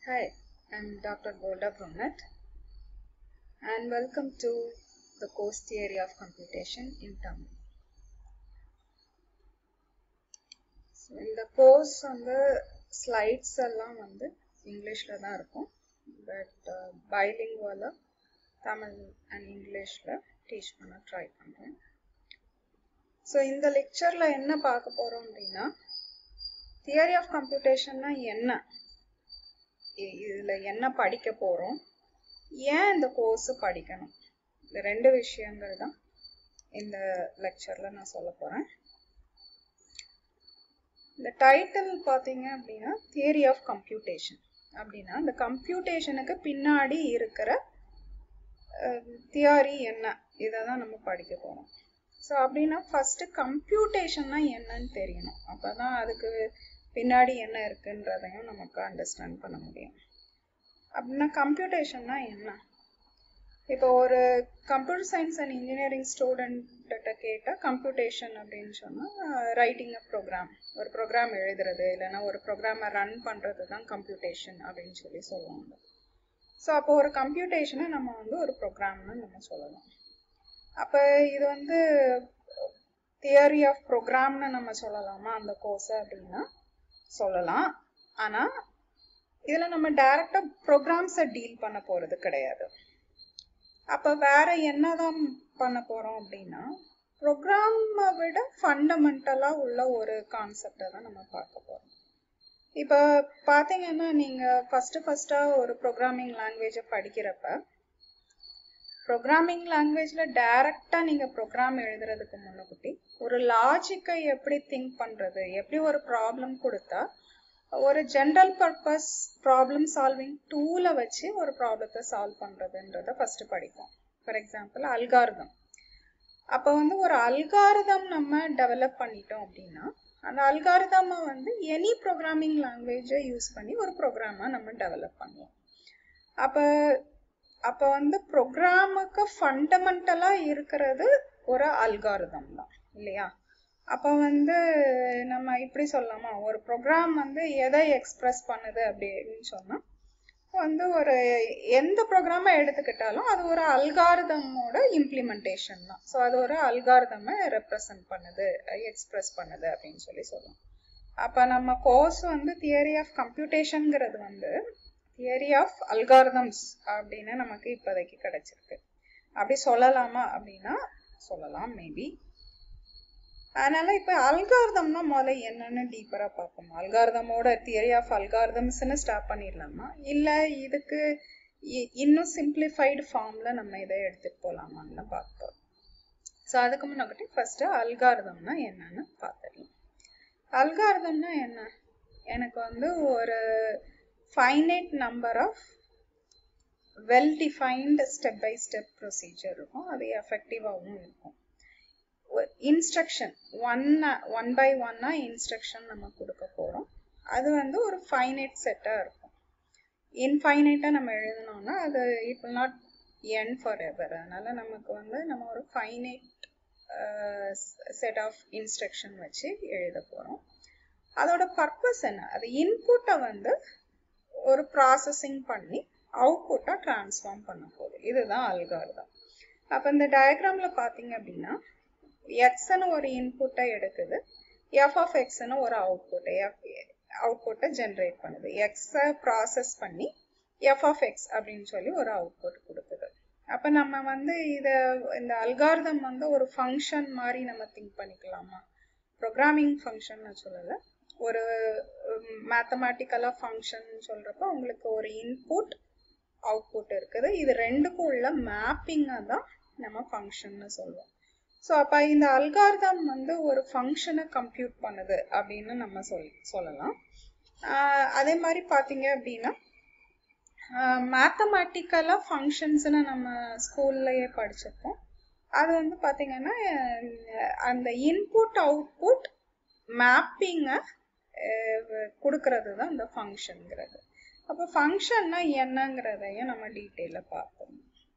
Hi, I'm Dr. Golda Brunette and welcome to the course Theory of Computation in Tamil. So, இந்த course வந்து slides எல்லாம் வந்து இங்கிலீஷில் தான் இருக்கும் பட் பைலிங்குவலாக தமிழ் அண்ட் இங்கிலீஷில் டீச் பண்ண ட்ரை பண்ணுறேன் ஸோ இந்த லெக்சரில் என்ன பார்க்க போகிறோம் அப்படின்னா தியரி ஆஃப் கம்ப்யூட்டேஷன்னா என்ன இதில் என்ன படிக்க போகிறோம் ஏன் இந்த கோர்ஸ் படிக்கணும் இந்த ரெண்டு விஷயங்கள் தான் இந்த லெக்சரில் நான் சொல்ல போகிறேன் இந்த டைட்டில் பார்த்தீங்க அப்படின்னா தியரி ஆஃப் கம்ப்யூட்டேஷன் அப்படின்னா இந்த கம்ப்யூட்டேஷனுக்கு பின்னாடி இருக்கிற தியரி என்ன இதை தான் நம்ம படிக்க போகிறோம் ஸோ அப்படின்னா ஃபஸ்ட்டு கம்ப்யூட்டேஷன்னா என்னன்னு தெரியணும் அப்போ தான் அதுக்கு பின்னாடி என்ன இருக்குன்றதையும் நமக்கு அண்டர்ஸ்டாண்ட் பண்ண முடியும் அப்படின்னா கம்ப்யூட்டேஷன்னா என்ன இப்போ ஒரு கம்ப்யூட்டர் சயின்ஸ் அண்ட் இன்ஜினியரிங் ஸ்டூடெண்ட்ட கேட்டால் கம்ப்யூட்டேஷன் அப்படின்னு சொன்னால் ரைட்டிங் அ ப்ரோக்ராம் ஒரு ப்ரோக்ராம் எழுதுறது இல்லைன்னா ஒரு ப்ரோக்ராமை ரன் பண்ணுறது தான் கம்ப்யூட்டேஷன் அப்படின்னு சொல்லி சொல்லுவாங்க ஸோ அப்போ ஒரு கம்ப்யூட்டேஷனை நம்ம வந்து ஒரு ப்ரோக்ராம்னு நம்ம சொல்லலாம் அப்போ இது வந்து தியரி ஆஃப் ப்ரோக்ராம்னு நம்ம சொல்லலாமா அந்த கோர்ஸை அப்படின்னா சொல்லலாம் ஆனால் இதில் நம்ம டைரக்டாக ப்ரோக்ராம்ஸை டீல் பண்ண போகிறது கிடையாது அப்போ வேற என்னதான் பண்ண போகிறோம் அப்படின்னா ப்ரோக்ராமை விட ஃபண்டமெண்டலாக உள்ள ஒரு கான்செப்டை தான் நம்ம பார்க்க போகிறோம் இப்போ பார்த்தீங்கன்னா நீங்கள் ஃபஸ்ட்டு ஃபஸ்ட்டாக ஒரு ப்ரோக்ராமிங் லாங்குவேஜை படிக்கிறப்ப ப்ரோக்ராமிங் லாங்குவேஜில் டைரக்டாக நீங்கள் ப்ரோக்ராம் எழுதுறதுக்கு முன்னுக்குட்டி ஒரு லாஜிக்கை எப்படி திங்க் பண்ணுறது எப்படி ஒரு ப்ராப்ளம் கொடுத்தா ஒரு ஜென்ரல் பர்பஸ் ப்ராப்ளம் சால்விங் டூலை வச்சு ஒரு ப்ராப்ளத்தை சால்வ் பண்ணுறதுன்றத ஃபஸ்ட்டு படிப்போம் ஃபார் எக்ஸாம்பிள் அல்காரதம் அப்போ வந்து ஒரு அல்காரதம் நம்ம டெவலப் பண்ணிட்டோம் அப்படின்னா அந்த அல்காரதமை வந்து எனி ப்ரோக்ராமிங் லாங்குவேஜை யூஸ் பண்ணி ஒரு ப்ரோக்ராமை நம்ம டெவலப் பண்ணுவோம் அப்போ அப்போ வந்து ப்ரோக்ராமுக்கு ஃபண்டமெண்டலாக இருக்கிறது ஒரு அல்காரதம் தான் இல்லையா அப்போ வந்து நம்ம இப்படி சொல்லலாமா ஒரு ப்ரோக்ராம் வந்து எதை எக்ஸ்ப்ரெஸ் பண்ணுது அப்படின்னு சொன்னால் வந்து ஒரு எந்த ப்ரோக்ராமை எடுத்துக்கிட்டாலும் அது ஒரு அல்காரதமோட இம்ப்ளிமெண்டேஷன் தான் ஸோ அது ஒரு அல்காரதமை ரெப்ரசன்ட் பண்ணுது எக்ஸ்ப்ரெஸ் பண்ணுது அப்படின்னு சொல்லி சொல்லலாம் அப்போ நம்ம கோர்ஸ் வந்து தியரி ஆஃப் கம்ப்யூட்டேஷனுங்கிறது வந்து தியரி ஆஃப் அல்காரதம்ஸ் அப்படின்னு நமக்கு இப்போதைக்கு கிடைச்சிருக்கு அப்படி சொல்லலாமா அப்படின்னா சொல்லலாம் மேபி அதனால இப்போ அல்காரதம்னா முதல்ல என்னன்னு டீப்பராக பார்ப்போம் அல்காரதமோட தியரி ஆஃப் அல்காரதம்ஸ்னு ஸ்டார்ட் பண்ணிடலாமா இல்லை இதுக்கு இன்னும் சிம்பிளிஃபைடு ஃபார்மில் நம்ம இதை எடுத்துகிட்டு போகலாமான்னு பார்ப்போம் ஸோ அதுக்கு முன்னாடி ஃபஸ்ட்டு அல்காரதம்னா என்னன்னு பார்த்துடலாம் அல்காரதம்னா என்ன எனக்கு வந்து ஒரு finite number of well defined step by step procedure இருக்கும் அது எஃபெக்டிவாகவும் இருக்கும் இன்ஸ்ட்ரக்ஷன் ஒன் ஒன் பை ஒன்னா இன்ஸ்ட்ரக்ஷன் நம்ம கொடுக்க போகிறோம் அது வந்து ஒரு ஃபைனைட் செட்டாக இருக்கும் இன்ஃபைனைட்டாக நம்ம எழுதினோம்னா அது it will not end for ever அதனால் நமக்கு வந்து நம்ம ஒரு ஃபைனைட் செட் ஆஃப் இன்ஸ்ட்ரக்ஷன் வச்சு எழுத போகிறோம் அதோட பர்பஸ் என்ன அது இன்புட்டை வந்து ஒரு ப்ராசஸிங் பண்ணி அவுட்புட்டாக ட்ரான்ஸ்ஃபார்ம் பண்ண போகுது இதுதான் அல்காரிதம் அப்போ இந்த டயக்ராமில் பார்த்தீங்க அப்படின்னா எக்ஸ்னு ஒரு இன்புட்டை எடுக்குது எஃப் ஆஃப் எக்ஸ்னு ஒரு அவுட்புட்டை எஃப் அவுட்புட்டை ஜென்ரேட் பண்ணுது எக்ஸை ப்ராசஸ் பண்ணி எஃப் ஆஃப் எக்ஸ் அப்படின்னு சொல்லி ஒரு அவுட்புட் கொடுக்குது அப்போ நம்ம வந்து இதை இந்த அல்காரிதம் வந்து ஒரு ஃபங்க்ஷன் மாதிரி நம்ம திங்க் பண்ணிக்கலாமா ப்ரோக்ராமிங் ஃபங்க்ஷன் சொல்லலை ஒரு மேத்தமேட்டிக்கலாக ஃபங்க்ஷன் சொல்கிறப்ப உங்களுக்கு ஒரு இன்புட் அவுட்புட் இருக்குது இது ரெண்டுக்கும் உள்ள மேப்பிங்கை தான் நம்ம ஃபங்க்ஷன்னு சொல்லுவோம் ஸோ அப்போ இந்த அல்கார்தம் வந்து ஒரு ஃபங்க்ஷனை கம்ப்யூட் பண்ணுது அப்படின்னு நம்ம சொல் சொல்லலாம் அதே மாதிரி பார்த்தீங்க அப்படின்னா மேத்தமேட்டிக்கலாக ஃபங்க்ஷன்ஸ்னு நம்ம ஸ்கூல்லையே படிச்சிருப்போம் அது வந்து பார்த்திங்கன்னா அந்த இன்புட் அவுட்புட் மேப்பிங்கை கொடுக்கறது தான் இந்த ஃபங்க்ஷனுங்கிறது அப்போ ஃபங்க்ஷன்னா என்னங்கிறதையும் நம்ம டீட்டெயிலாக பார்ப்போம்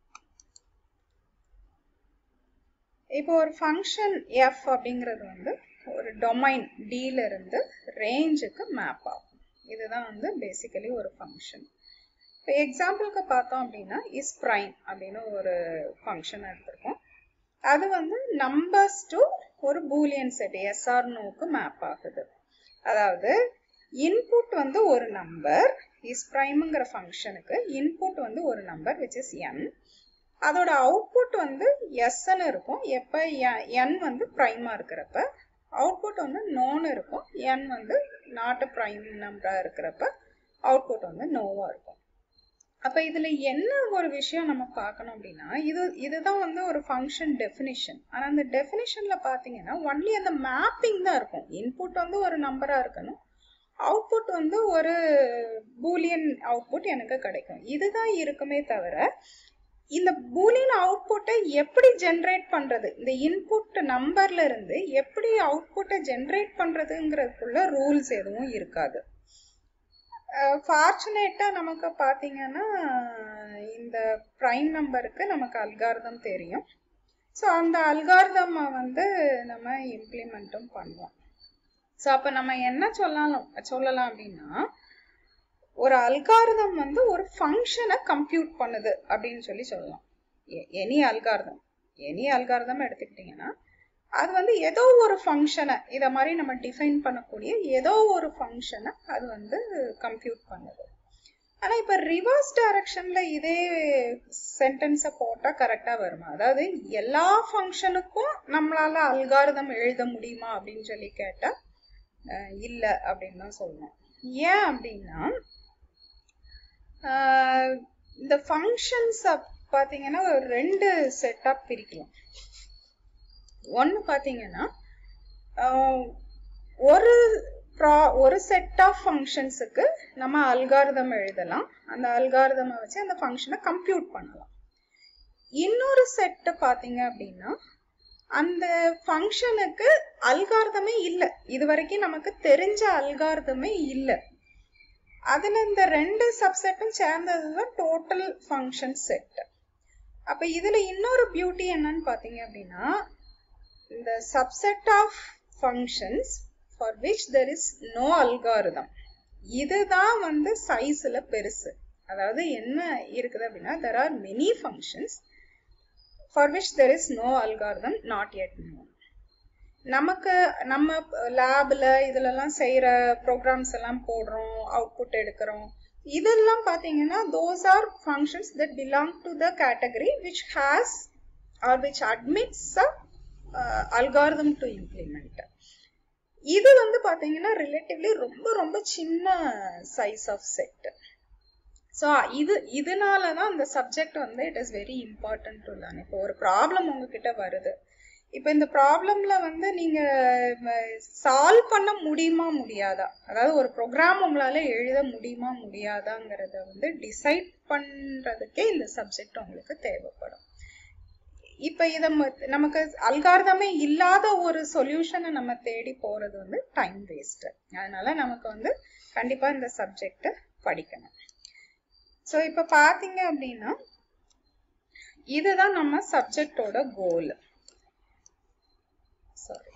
இப்போ ஒரு ஃபங்க்ஷன் எஃப் அப்படிங்கிறது வந்து ஒரு டொமைன் டில இருந்து ரேஞ்சுக்கு மேப் ஆகும் இதுதான் வந்து பேசிக்கலி ஒரு ஃபங்க்ஷன் இப்போ எக்ஸாம்பிளுக்கு பார்த்தோம் அப்படின்னா இஸ் ப்ரைம் அப்படின்னு ஒரு ஃபங்க்ஷன் எடுத்திருக்கோம் அது வந்து நம்பர்ஸ் டு ஒரு பூலியன் செட் எஸ்ஆர் நோக்கு மேப் ஆகுது அதாவது இன்புட் வந்து ஒரு நம்பர் இஸ் ப்ரைம்ங்கிற ஃபங்க்ஷனுக்கு இன்புட் வந்து ஒரு நம்பர் விச் இஸ் என் அதோட அவுட்புட் வந்து எஸ்ன்னு இருக்கும் எப்போ என் வந்து ப்ரைமாக இருக்கிறப்ப அவுட்புட் வந்து நோன்னு இருக்கும் என் வந்து நாட் ப்ரைம் நம்பராக இருக்கிறப்ப அவுட்புட் வந்து நோவாக இருக்கும் அப்போ இதில் என்ன ஒரு விஷயம் நம்ம பார்க்கணும் அப்படின்னா இது இதுதான் வந்து ஒரு ஃபங்க்ஷன் டெஃபினிஷன் ஆனால் அந்த டெஃபினிஷனில் பார்த்தீங்கன்னா ஒன்லி அந்த மேப்பிங் தான் இருக்கும் இன்புட் வந்து ஒரு நம்பராக இருக்கணும் அவுட்புட் வந்து ஒரு பூலியன் அவுட்புட் எனக்கு கிடைக்கும் இதுதான் இருக்குமே தவிர இந்த பூலியன் அவுட்புட்டை எப்படி ஜென்ரேட் பண்றது இந்த இன்புட் நம்பர்ல இருந்து எப்படி அவுட்புட்டை ஜென்ரேட் பண்றதுங்கிறதுக்குள்ள ரூல்ஸ் எதுவும் இருக்காது ஃபார்ச்சுனேட்டா நமக்கு பார்த்தீங்கன்னா இந்த ப்ரைம் நம்பருக்கு நமக்கு அல்காரதம் தெரியும் ஸோ அந்த அல்காரதம் வந்து நம்ம இம்ப்ளிமெண்ட்டும் பண்ணுவோம் ஸோ அப்போ நம்ம என்ன சொல்லலாம் சொல்லலாம் அப்படின்னா ஒரு அல்காரதம் வந்து ஒரு ஃபங்க்ஷனை கம்ப்யூட் பண்ணுது அப்படின்னு சொல்லி சொல்லலாம் எனி அல்காரதம் எனி அல்காரதம் எடுத்துக்கிட்டிங்கன்னா அது வந்து ஏதோ ஒரு ஃபங்க்ஷனை இதை மாதிரி நம்ம டிஃபைன் பண்ணக்கூடிய ஏதோ ஒரு ஃபங்க்ஷனை அது வந்து கம்ப்யூட் பண்ணுது ஆனால் இப்போ ரிவர்ஸ் டைரக்ஷனில் இதே சென்டென்ஸை போட்டால் கரெக்டாக வருமா அதாவது எல்லா ஃபங்க்ஷனுக்கும் நம்மளால அல்காரதம் எழுத முடியுமா அப்படின்னு சொல்லி கேட்டால் இல்லை அப்படின்னு தான் சொல்லணும் ஏன் அப்படின்னா இந்த ஃபங்க்ஷன்ஸ் பார்த்தீங்கன்னா ஒரு ரெண்டு செட்டாக பிரிக்கலாம் ஒன்று பார்த்தீங்கன்னா ஒரு ப்ரா ஒரு செட் ஆஃப் ஃபங்க்ஷன்ஸுக்கு நம்ம அல்காரதம் எழுதலாம் அந்த அல்காரதமை வச்சு அந்த ஃபங்க்ஷனை கம்ப்யூட் பண்ணலாம் இன்னொரு செட்டு பார்த்தீங்க அப்படின்னா அந்த ஃபங்க்ஷனுக்கு அல்காரதமே இல்லை இது வரைக்கும் நமக்கு தெரிஞ்ச அல்காரதமே இல்லை அதில் இந்த ரெண்டு சப்செட்டும் சேர்ந்தது தான் டோட்டல் ஃபங்க்ஷன் செட் அப்போ இதில் இன்னொரு பியூட்டி என்னன்னு பார்த்தீங்க அப்படின்னா இந்த subset of functions for which there is no algorithm இதுதான் வந்து சைஸில் பெருசு அதாவது என்ன இருக்குது அப்படின்னா there are many functions for which there is no algorithm not yet known நமக்கு நம்ம லேபில் இதுலலாம் செய்கிற ப்ரோக்ராம்ஸ் எல்லாம் போடுறோம் அவுட்புட் எடுக்கிறோம் இதெல்லாம் பார்த்தீங்கன்னா those are functions that belong to the category which has or which admits a algorithm to implement இது வந்து பார்த்தீங்கன்னா ரிலேட்டிவ்லி ரொம்ப ரொம்ப சின்ன சைஸ் ஆஃப் செட் ஸோ இது இதனால தான் அந்த சப்ஜெக்ட் வந்து it is very important to learn இப்போ ஒரு ப்ராப்ளம் உங்ககிட்ட வருது இப்போ இந்த ப்ராப்ளம்ல வந்து நீங்க சால்வ் பண்ண முடியுமா முடியாதா அதாவது ஒரு ப்ரோக்ராம் உங்களால எழுத முடியுமா முடியாதாங்கிறத வந்து டிசைட் பண்றதுக்கே இந்த சப்ஜெக்ட் உங்களுக்கு தேவைப்படும் இப்ப இத நமக்கு அல்காரதமே இல்லாத ஒரு சொல்யூஷனை நம்ம தேடி போறது வந்து டைம் வேஸ்ட் அதனால நமக்கு வந்து கண்டிப்பா இந்த சப்ஜெக்ட் படிக்கணும் ஸோ இப்ப பாத்தீங்க அப்படின்னா இதுதான் நம்ம சப்ஜெக்டோட கோல் சாரி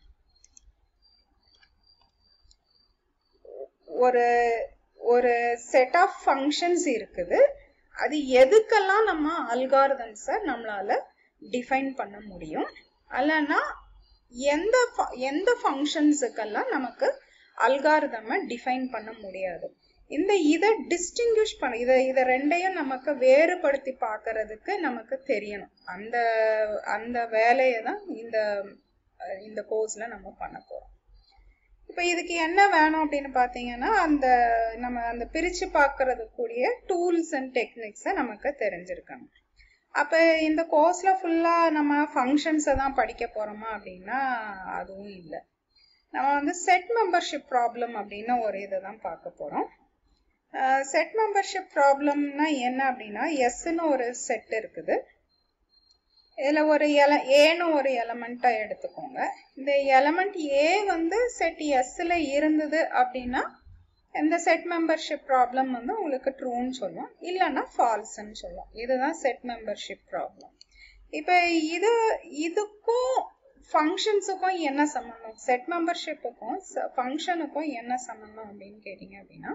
ஒரு ஒரு செட் ஆஃப் ஃபங்க்ஷன்ஸ் இருக்குது அது எதுக்கெல்லாம் நம்ம அல்காரதம்ஸை நம்மளால டிஃபைன் பண்ண முடியும் அல்லனா எந்த எந்த ஃபங்க்ஷன்ஸுக்கெல்லாம் நமக்கு அல்காரதமை டிஃபைன் பண்ண முடியாது இந்த இதை டிஸ்டிங்விஷ் பண்ண இதை இதை ரெண்டையும் நமக்கு வேறுபடுத்தி பார்க்கறதுக்கு நமக்கு தெரியணும் அந்த அந்த வேலையை தான் இந்த இந்த கோர்ஸ்ல நம்ம பண்ண போறோம் இப்போ இதுக்கு என்ன வேணும் அப்படின்னு பார்த்தீங்கன்னா அந்த நம்ம அந்த பிரிச்சு பார்க்கறது கூடிய டூல்ஸ் அண்ட் டெக்னிக்ஸை நமக்கு தெரிஞ்சிருக்கணும் அப்போ இந்த கோர்ஸ்ல ஃபுல்லா நம்ம ஃபங்க்ஷன்ஸை தான் படிக்க போறோமா அப்படின்னா அதுவும் இல்லை நம்ம வந்து செட் மெம்பர்ஷிப் ப்ராப்ளம் அப்படின்னு ஒரு இதை தான் பார்க்க போறோம் செட் மெம்பர்ஷிப் ப்ராப்ளம்னா என்ன அப்படின்னா எஸ்ன்னு ஒரு செட் இருக்குது இதில் ஒரு எல ஏன்னு ஒரு எலமெண்ட்டாக எடுத்துக்கோங்க இந்த எலமெண்ட் ஏ வந்து செட் எஸ்ஸில் இருந்தது அப்படின்னா இந்த செட் மெம்பர்ஷிப் ப்ராப்ளம் வந்து உங்களுக்கு ட்ரூன்னு சொல்லும் இல்லைன்னா ஃபால்ஸ்ன்னு சொல்லும் இதுதான் செட் மெம்பர்ஷிப் ப்ராப்ளம் இப்போ இது இதுக்கும் ஃபங்க்ஷன்ஸுக்கும் என்ன சம்மந்தம் செட் மெம்பர்ஷிப்புக்கும் ஃபங்க்ஷனுக்கும் என்ன சம்மந்தம் அப்படின்னு கேட்டிங்க அப்படின்னா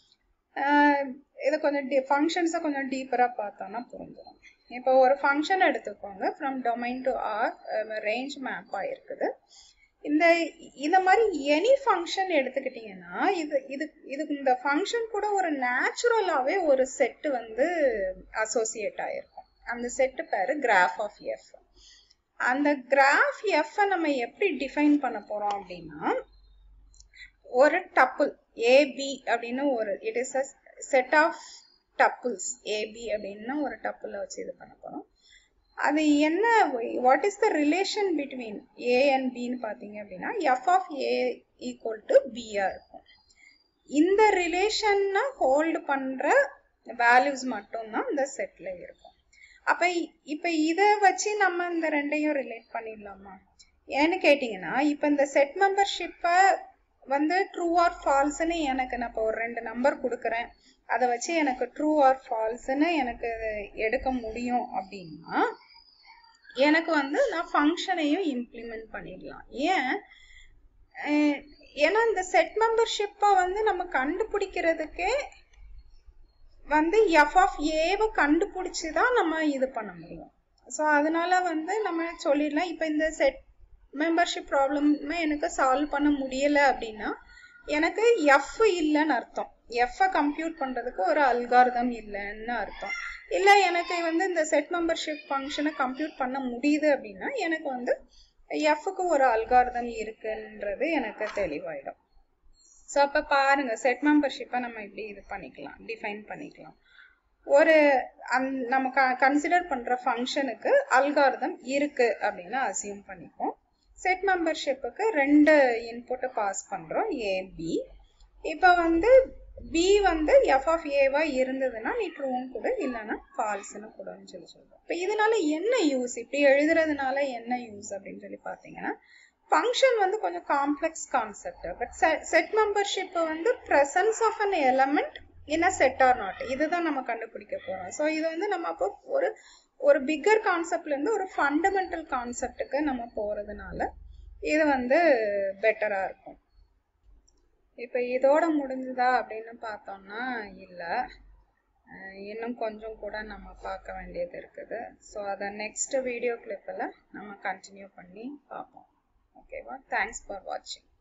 இதை கொஞ்சம் டி ஃபங்க்ஷன்ஸை கொஞ்சம் டீப்பராக பார்த்தோம்னா புரிஞ்சிடும் இப்போ ஒரு ஃபங்க்ஷன் எடுத்துக்கோங்க from domain to R range மேப்பாக இருக்குது இந்த இந்த மாதிரி எனி ஃபங்க்ஷன் எடுத்துக்கிட்டிங்கன்னா இது இது இதுக்கு இந்த ஃபங்க்ஷன் கூட ஒரு நேச்சுரலாகவே ஒரு செட்டு வந்து அசோசியேட் ஆகிருக்கும் அந்த set pair graph of f அந்த கிராஃப் எஃப் நம்ம எப்படி டிஃபைன் பண்ண போறோம் அப்படின்னா ஒரு டப்புள் ஏபி அப்படின்னு ஒரு it is a set of tuples AB அப்படின்னு ஒரு டப்புளை வச்சு இது பண்ண போறோம் அது என்ன what is the relation between A and பின்னு பார்த்தீங்க அப்படின்னா f of A equal to பியா இருக்கும் இந்த ரிலேஷனை ஹோல்டு பண்ற வேல்யூஸ் மட்டும்தான் இந்த செட்ல இருக்கும் அப்ப இப்ப இத வச்சு நம்ம இந்த ரெண்டையும் ரிலேட் பண்ணிடலாமா ஏன்னு கேட்டீங்கன்னா இப்ப இந்த செட் மெம்பர்ஷிப்பை வந்து ட்ரூ ஆர் ஃபால்ஸ்னு எனக்கு நான் இப்போ ஒரு ரெண்டு நம்பர் கொடுக்குறேன் அதை வச்சு எனக்கு ட்ரூ ஆர் ஃபால்ஸ்னு எனக்கு எடுக்க முடியும் அப்படின்னா எனக்கு வந்து நான் ஃபங்க்ஷனையும் இம்ப்ளிமெண்ட் பண்ணிடலாம் ஏன் ஏன்னா இந்த செட் மெம்பர்ஷிப்பை வந்து நம்ம கண்டுபிடிக்கிறதுக்கே வந்து எஃப் ஆஃப் ஏவை கண்டுபிடிச்சி தான் நம்ம இது பண்ண முடியும் ஸோ அதனால வந்து நம்ம சொல்லிடலாம் இப்போ இந்த செட் மெம்பர்ஷிப் ப்ராப்ளமே எனக்கு சால்வ் பண்ண முடியல அப்படின்னா எனக்கு எஃப் இல்லைன்னு அர்த்தம் எஃப்ஐ கம்ப்யூட் பண்ணுறதுக்கு ஒரு அல்காரதம் இல்லைன்னு அர்த்தம் இல்லை எனக்கு வந்து இந்த செட் மெம்பர்ஷிப் ஃபங்க்ஷனை கம்ப்யூட் பண்ண முடியுது அப்படின்னா எனக்கு வந்து எஃப்க்கு ஒரு அல்காரதம் இருக்குன்றது எனக்கு தெளிவாயிடும் ஸோ அப்போ பாருங்க செட் மெம்பர்ஷிப்பை நம்ம இப்படி இது பண்ணிக்கலாம் டிஃபைன் பண்ணிக்கலாம் ஒரு அந் நம்ம க கன்சிடர் பண்ணுற ஃபங்க்ஷனுக்கு அல்காரதம் இருக்கு அப்படின்னு அசியூம் பண்ணிப்போம் செட் மெம்பர்ஷிப்புக்கு ரெண்டு இன்புட்டை பாஸ் பண்ணுறோம் ஏபி இப்போ வந்து பி வந்து எஃப் ஆஃப் ஏவா இருந்ததுன்னா நீ ட்ரூன்னு கூட இல்லைன்னா ஃபால்ஸ்னு கூடன்னு சொல்லி சொல்றோம் இப்போ இதனால என்ன யூஸ் இப்படி எழுதுறதுனால என்ன யூஸ் அப்படின்னு சொல்லி பார்த்தீங்கன்னா ஃபங்க்ஷன் வந்து கொஞ்சம் complex concept but set membership வந்து ப்ரெசன்ஸ் ஆஃப் அன் எலமெண்ட் என்ன செட் ஆர் நாட் இதுதான் நம்ம கண்டுபிடிக்க போறோம் ஸோ இது வந்து நம்ம அப்போ ஒரு ஒரு பிக்கர் கான்செப்ட்ல இருந்து ஒரு ஃபண்டமெண்டல் கான்செப்டுக்கு நம்ம போறதுனால இது வந்து பெட்டரா இருக்கும் இப்போ இதோட முடிஞ்சுதா அப்படின்னு பார்த்தோம்னா இல்லை இன்னும் கொஞ்சம் கூட நம்ம பார்க்க வேண்டியது இருக்குது ஸோ அதை நெக்ஸ்ட் வீடியோ கிளிப்பில் நம்ம கண்டினியூ பண்ணி பார்ப்போம் ஓகேவா தேங்க்ஸ் ஃபார் வாட்சிங்